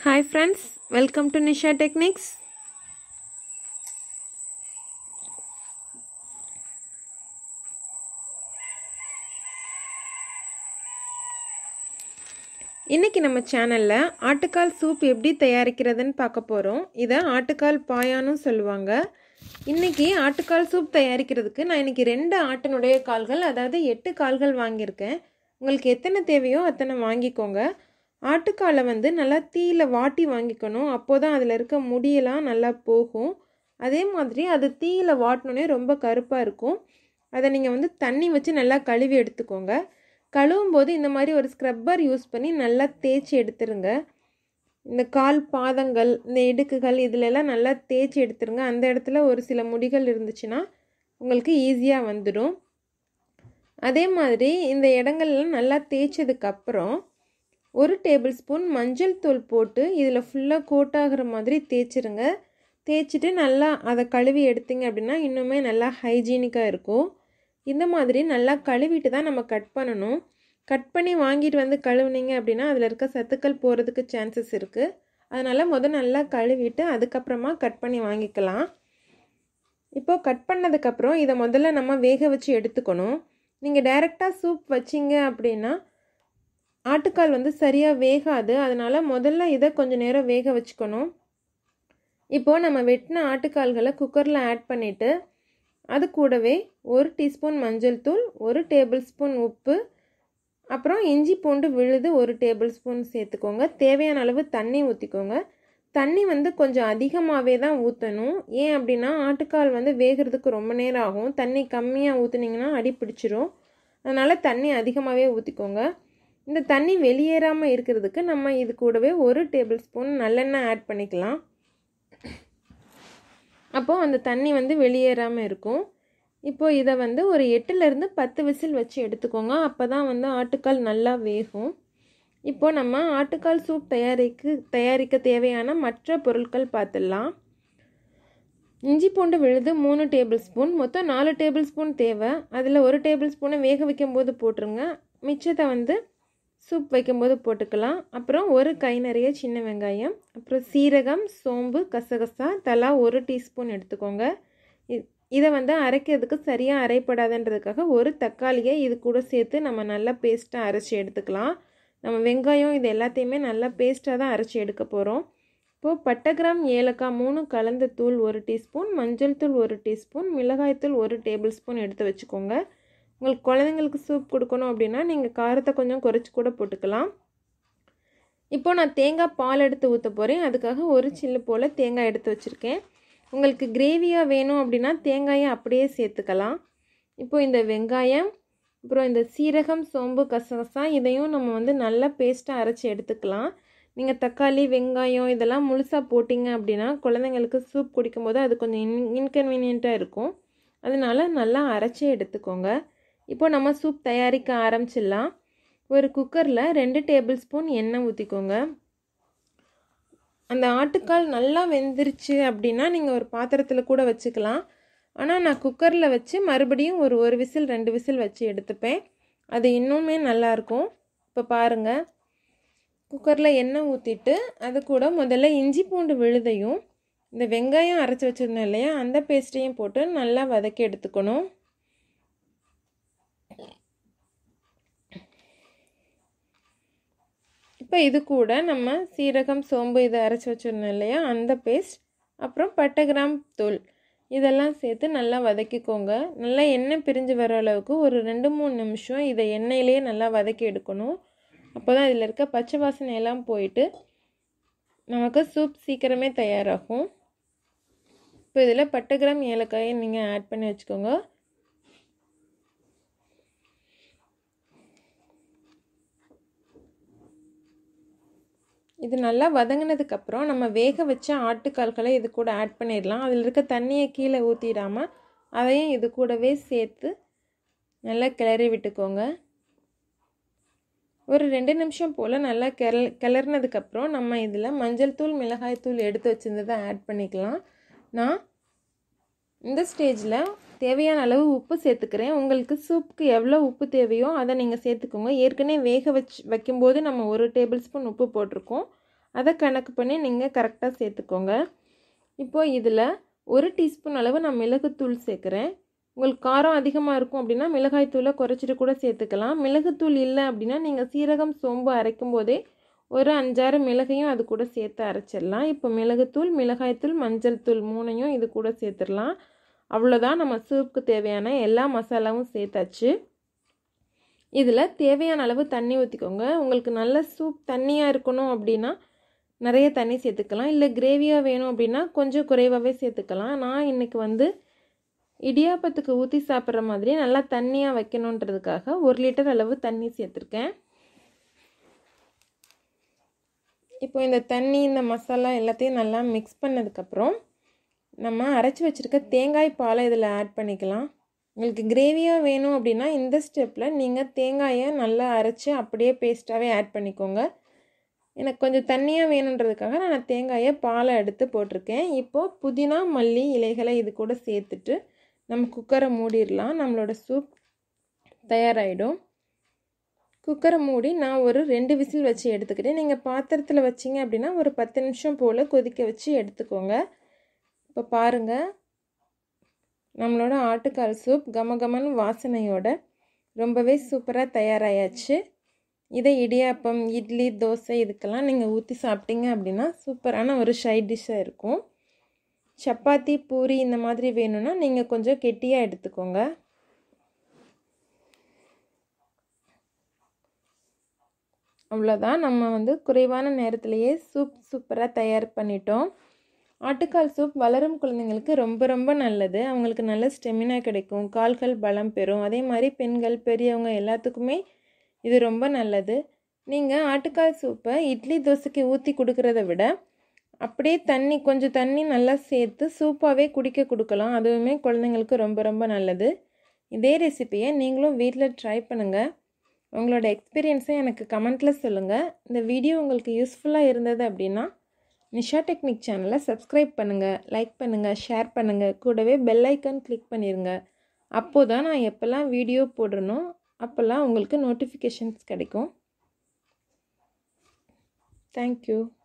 hi friends welcome to Nisha techniques இன்றைக்கி நம்ம சேனலில் ஆட்டுக்கால் சூப் எப்படி தயாரிக்கிறதுன்னு பார்க்க போகிறோம் இதை ஆட்டுக்கால் பாயான்னு சொல்லுவாங்க இன்றைக்கி ஆட்டுக்கால் சூப் தயாரிக்கிறதுக்கு நான் இன்றைக்கி ரெண்டு ஆட்டினுடைய கால்கள் அதாவது எட்டு கால்கள் வாங்கியிருக்கேன் உங்களுக்கு எத்தனை தேவையோ அத்தனை வாங்கிக்கோங்க ஆட்டுக்காலை வந்து நல்லா தீயில் வாட்டி வாங்கிக்கணும் அப்போ தான் அதில் இருக்க முடியெல்லாம் நல்லா போகும் அதே மாதிரி அது தீயில் வாட்டினோடனே ரொம்ப கருப்பாக இருக்கும் அதை நீங்கள் வந்து தண்ணி வச்சு நல்லா கழுவி எடுத்துக்கோங்க கழுவும் போது இந்த மாதிரி ஒரு ஸ்க்ரப்பர் யூஸ் பண்ணி நல்லா தேய்ச்சி எடுத்துருங்க இந்த கால் பாதங்கள் இந்த இடுக்குகள் இதிலெல்லாம் நல்லா தேய்ச்சி எடுத்துருங்க அந்த இடத்துல ஒரு சில முடிகள் இருந்துச்சுன்னா உங்களுக்கு ஈஸியாக வந்துடும் அதே மாதிரி இந்த இடங்கள்லாம் நல்லா தேய்ச்சதுக்கப்புறம் ஒரு டேபிள் ஸ்பூன் மஞ்சள் தூள் போட்டு இதில் ஃபுல்லாக கோட் ஆகிற மாதிரி தேய்ச்சிருங்க தேய்ச்சிட்டு நல்லா அதை கழுவி எடுத்தீங்க அப்படின்னா இன்னுமே நல்லா ஹைஜீனிக்காக இருக்கும் இந்த மாதிரி நல்லா கழுவிட்டு தான் நம்ம கட் பண்ணணும் கட் பண்ணி வாங்கிட்டு வந்து கழுவுனீங்க அப்படின்னா அதில் இருக்க சத்துக்கள் போகிறதுக்கு சான்சஸ் இருக்குது அதனால் முதல் நல்லா கழுவிட்டு அதுக்கப்புறமா கட் பண்ணி வாங்கிக்கலாம் இப்போது கட் பண்ணதுக்கப்புறம் இதை முதல்ல நம்ம வேக வச்சு எடுத்துக்கணும் நீங்கள் டைரெக்டாக சூப் வச்சிங்க அப்படின்னா ஆட்டுக்கால் வந்து சரியாக வேகாது அதனால் முதல்ல இதை கொஞ்சம் நேரம் வேக வச்சுக்கணும் இப்போது நம்ம வெட்டின ஆட்டுக்கால்களை குக்கரில் ஆட் பண்ணிவிட்டு அது கூடவே ஒரு டீஸ்பூன் மஞ்சள் தூள் ஒரு டேபிள் ஸ்பூன் உப்பு அப்புறம் இஞ்சி பூண்டு விழுது ஒரு டேபிள் ஸ்பூன் சேர்த்துக்கோங்க தேவையான அளவு தண்ணி ஊற்றிக்கோங்க தண்ணி வந்து கொஞ்சம் அதிகமாகவே தான் ஊற்றணும் ஏன் அப்படின்னா ஆட்டுக்கால் வந்து வேகிறதுக்கு ரொம்ப நேரம் ஆகும் தண்ணி கம்மியாக ஊற்றுனீங்கன்னா அடி பிடிச்சிரும் அதனால் தண்ணி அதிகமாகவே ஊற்றிக்கோங்க இந்த தண்ணி வெளியேறாமல் இருக்கிறதுக்கு நம்ம இது கூடவே ஒரு டேபிள் ஸ்பூன் நல்லெண்ணெய் ஆட் பண்ணிக்கலாம் அப்போது அந்த தண்ணி வந்து வெளியேறாமல் இருக்கும் இப்போது இதை வந்து ஒரு எட்டுலேருந்து பத்து விசில் வச்சு எடுத்துக்கோங்க அப்போ தான் வந்து ஆட்டுக்கால் நல்லா வேகும் இப்போது நம்ம ஆட்டுக்கால் சூப் தயாரிக்க தயாரிக்க தேவையான மற்ற பொருட்கள் பார்த்துடலாம் இஞ்சி பூண்டு விழுது மூணு டேபிள் ஸ்பூன் மொத்தம் நாலு டேபிள் ஸ்பூன் தேவை அதில் ஒரு டேபிள் ஸ்பூனை வேக வைக்கும்போது போட்டுருங்க மிச்சத்தை வந்து சூப் வைக்கும்போது போட்டுக்கலாம் அப்புறம் ஒரு கை நிறைய சின்ன வெங்காயம் அப்புறம் சீரகம் சோம்பு கசகசா தலா ஒரு டீஸ்பூன் எடுத்துக்கோங்க இதை வந்து அரைக்கிறதுக்கு சரியாக அரைப்படாதுன்றதுக்காக ஒரு தக்காளியை இது கூட சேர்த்து நம்ம நல்லா பேஸ்ட்டாக அரைச்சி எடுத்துக்கலாம் நம்ம வெங்காயம் இது எல்லாத்தையுமே நல்லா பேஸ்ட்டாக தான் அரைச்சி எடுக்க போகிறோம் இப்போது பட்டை கிராம் ஏலக்காய் மூணு கலந்த தூள் ஒரு டீஸ்பூன் மஞ்சள் தூள் ஒரு டீஸ்பூன் மிளகாய்த்தூள் ஒரு டேபிள் ஸ்பூன் எடுத்து வச்சுக்கோங்க உங்களுக்கு குழந்தைங்களுக்கு சூப் கொடுக்கணும் அப்படின்னா நீங்கள் காரத்தை கொஞ்சம் குறைச்சி கூட போட்டுக்கலாம் இப்போது நான் தேங்காய் பால் எடுத்து ஊற்ற போகிறேன் அதுக்காக ஒரு சில்லு போல் தேங்காய் எடுத்து வச்சுருக்கேன் உங்களுக்கு கிரேவியாக வேணும் அப்படின்னா தேங்காயை அப்படியே சேர்த்துக்கலாம் இப்போது இந்த வெங்காயம் அப்புறம் இந்த சீரகம் சோம்பு கசகசா இதையும் நம்ம வந்து நல்லா பேஸ்ட்டாக அரைச்சி எடுத்துக்கலாம் நீங்கள் தக்காளி வெங்காயம் இதெல்லாம் முழுசாக போட்டிங்க அப்படின்னா குழந்தைங்களுக்கு சூப் குடிக்கும்போது அது கொஞ்சம் இன் இன்கன்வீனியண்ட்டாக இருக்கும் அதனால நல்லா அரைச்சி எடுத்துக்கோங்க இப்போ நம்ம சூப் தயாரிக்க ஆரம்பிச்சிடலாம் ஒரு குக்கரில் ரெண்டு டேபிள் ஸ்பூன் எண்ணெய் ஊற்றிக்கோங்க அந்த ஆட்டுக்கால் நல்லா வெந்துருச்சு அப்படின்னா நீங்கள் ஒரு பாத்திரத்தில் கூட வச்சுக்கலாம் ஆனால் நான் குக்கரில் வச்சு மறுபடியும் ஒரு ஒரு விசில் ரெண்டு விசில் வச்சு எடுத்துப்பேன் அது இன்னுமே நல்லாயிருக்கும் இப்போ பாருங்கள் குக்கரில் எண்ணெய் ஊற்றிட்டு அது கூட முதல்ல இஞ்சி பூண்டு விழுதையும் இந்த வெங்காயம் அரைச்சி வச்சுருந்தோம் இல்லையா அந்த பேஸ்ட்டையும் போட்டு நல்லா வதக்கி எடுத்துக்கணும் இப்போ இது கூட நம்ம சீரகம் சோம்பு இதை அரைச்சி வச்சுருந்தோம் இல்லையா அந்த பேஸ்ட் அப்புறம் பட்டை கிராம் தூள் இதெல்லாம் சேர்த்து நல்லா வதக்கிக்கோங்க நல்லா எண்ணெய் பிரிஞ்சு வர அளவுக்கு ஒரு ரெண்டு மூணு நிமிஷம் இதை எண்ணெயிலே நல்லா வதக்கி எடுக்கணும் அப்போ தான் இதில் இருக்க பச்சை வாசனை எல்லாம் போயிட்டு நமக்கு சூப் சீக்கிரமே தயாராகும் இப்போ இதில் பட்டை கிராம் ஏலக்காயை நீங்கள் ஆட் பண்ணி வச்சுக்கோங்க இது நல்லா வதங்கினதுக்கப்புறம் நம்ம வேக வச்ச ஆட்டுக்கால்களை இது கூட ஆட் பண்ணிடலாம் அதில் இருக்க தண்ணியை கீழே ஊற்றிடாமல் அதையும் இது கூடவே சேர்த்து நல்லா கிளறி விட்டுக்கோங்க ஒரு ரெண்டு நிமிஷம் போல் நல்லா கிள கிளறினதுக்கப்புறம் நம்ம இதில் மஞ்சள் தூள் மிளகாய் தூள் எடுத்து வச்சுருந்ததை ஆட் பண்ணிக்கலாம் நான் இந்த ஸ்டேஜில் தேவையான அளவு உப்பு சேர்த்துக்கிறேன் உங்களுக்கு சூப்புக்கு எவ்வளோ உப்பு தேவையோ அதை நீங்கள் சேர்த்துக்கோங்க ஏற்கனவே வேக வச்சு வைக்கும்போது நம்ம ஒரு டேபிள் ஸ்பூன் உப்பு போட்டிருக்கோம் அதை கணக்கு பண்ணி நீங்கள் கரெக்டாக சேர்த்துக்கோங்க இப்போது இதில் ஒரு டீஸ்பூன் அளவு நான் மிளகுத்தூள் சேர்க்குறேன் உங்களுக்கு காரம் அதிகமாக இருக்கும் அப்படின்னா மிளகாய்த்தூளை குறைச்சிட்டு கூட சேர்த்துக்கலாம் மிளகுத்தூள் இல்லை அப்படின்னா நீங்கள் சீரகம் சோம்பு அரைக்கும் போதே ஒரு அஞ்சாறு மிளகையும் அது கூட சேர்த்து அரைச்சிடலாம் இப்போ மிளகுத்தூள் மிளகாய்த்தூள் மஞ்சள் தூள் மூணையும் இது கூட சேர்த்துடலாம் அவ்வளோதான் நம்ம சூப்புக்கு தேவையான எல்லா மசாலாவும் சேர்த்தாச்சு இதில் தேவையான அளவு தண்ணி ஊற்றிக்கோங்க உங்களுக்கு நல்ல சூப் தண்ணியாக இருக்கணும் அப்படின்னா நிறைய தண்ணி சேர்த்துக்கலாம் இல்லை கிரேவியாக வேணும் அப்படின்னா கொஞ்சம் குறைவாகவே சேர்த்துக்கலாம் நான் இன்றைக்கி வந்து இடியாப்பத்துக்கு ஊற்றி சாப்பிட்ற மாதிரி நல்லா தண்ணியாக வைக்கணுன்றதுக்காக ஒரு லிட்டர் அளவு தண்ணி சேர்த்துருக்கேன் இப்போ இந்த தண்ணி இந்த மசாலா எல்லாத்தையும் நல்லா மிக்ஸ் பண்ணதுக்கப்புறம் நம்ம அரைச்சி வச்சுருக்க தேங்காய் பாலை இதில் ஆட் பண்ணிக்கலாம் உங்களுக்கு கிரேவியாக வேணும் அப்படின்னா இந்த ஸ்டெப்பில் நீங்கள் தேங்காயை நல்லா அரைச்சி அப்படியே பேஸ்ட்டாகவே ஆட் பண்ணிக்கோங்க எனக்கு கொஞ்சம் தண்ணியாக வேணுன்றதுக்காக நான் தேங்காயை பாலை எடுத்து போட்டிருக்கேன் இப்போது புதினா மல்லி இலைகளை இது கூட சேர்த்துட்டு நம்ம குக்கரை மூடிடலாம் நம்மளோட சூப் தயாராகிடும் குக்கரை மூடி நான் ஒரு ரெண்டு விசில் வச்சு எடுத்துக்கிட்டேன் நீங்கள் பாத்திரத்தில் வச்சிங்க அப்படின்னா ஒரு பத்து நிமிஷம் போல் கொதிக்க வச்சு எடுத்துக்கோங்க இப்போ பாருங்கள் நம்மளோட ஆட்டுக்கால் சூப் கமகமன் வாசனையோட ரொம்பவே சூப்பராக தயாராகியாச்சு இதை இடியாப்பம் இட்லி தோசை இதுக்கெல்லாம் நீங்கள் ஊற்றி சாப்பிட்டீங்க அப்படின்னா சூப்பரான ஒரு சைட் டிஷ்ஷாக இருக்கும் சப்பாத்தி பூரி இந்த மாதிரி வேணும்னா நீங்கள் கொஞ்சம் கெட்டியாக எடுத்துக்கோங்க அவ்வளோதான் நம்ம வந்து குறைவான நேரத்திலேயே சூப் சூப்பராக தயார் பண்ணிட்டோம் ஆட்டுக்கால் சூப் வளரும் குழந்தைங்களுக்கு ரொம்ப ரொம்ப நல்லது அவங்களுக்கு நல்ல ஸ்டெமினா கிடைக்கும் கால்கள் பலம் பெறும் அதே மாதிரி பெண்கள் பெரியவங்க எல்லாத்துக்குமே இது ரொம்ப நல்லது நீங்கள் ஆட்டுக்கால் சூப்பை இட்லி தோசைக்கு ஊற்றி கொடுக்குறத விட அப்படியே தண்ணி கொஞ்சம் தண்ணி நல்லா சேர்த்து சூப்பாகவே குடிக்க கொடுக்கலாம் அதுவுமே குழந்தைங்களுக்கு ரொம்ப ரொம்ப நல்லது இதே ரெசிப்பியை நீங்களும் வீட்டில் ட்ரை பண்ணுங்கள் உங்களோட எக்ஸ்பீரியன்ஸை எனக்கு கமெண்ட்டில் சொல்லுங்கள் இந்த வீடியோ உங்களுக்கு யூஸ்ஃபுல்லாக இருந்தது அப்படின்னா நிஷா டெக்னிக் சேனலை சப்ஸ்கிரைப் பண்ணுங்கள் லைக் பண்ணுங்கள் ஷேர் பண்ணுங்கள் கூடவே பெல் ஐக்கான் கிளிக் பண்ணிடுங்க அப்போது தான் நான் எப்போல்லாம் வீடியோ போடுறனோ அப்போல்லாம் உங்களுக்கு நோட்டிஃபிகேஷன்ஸ் கிடைக்கும் தேங்க்யூ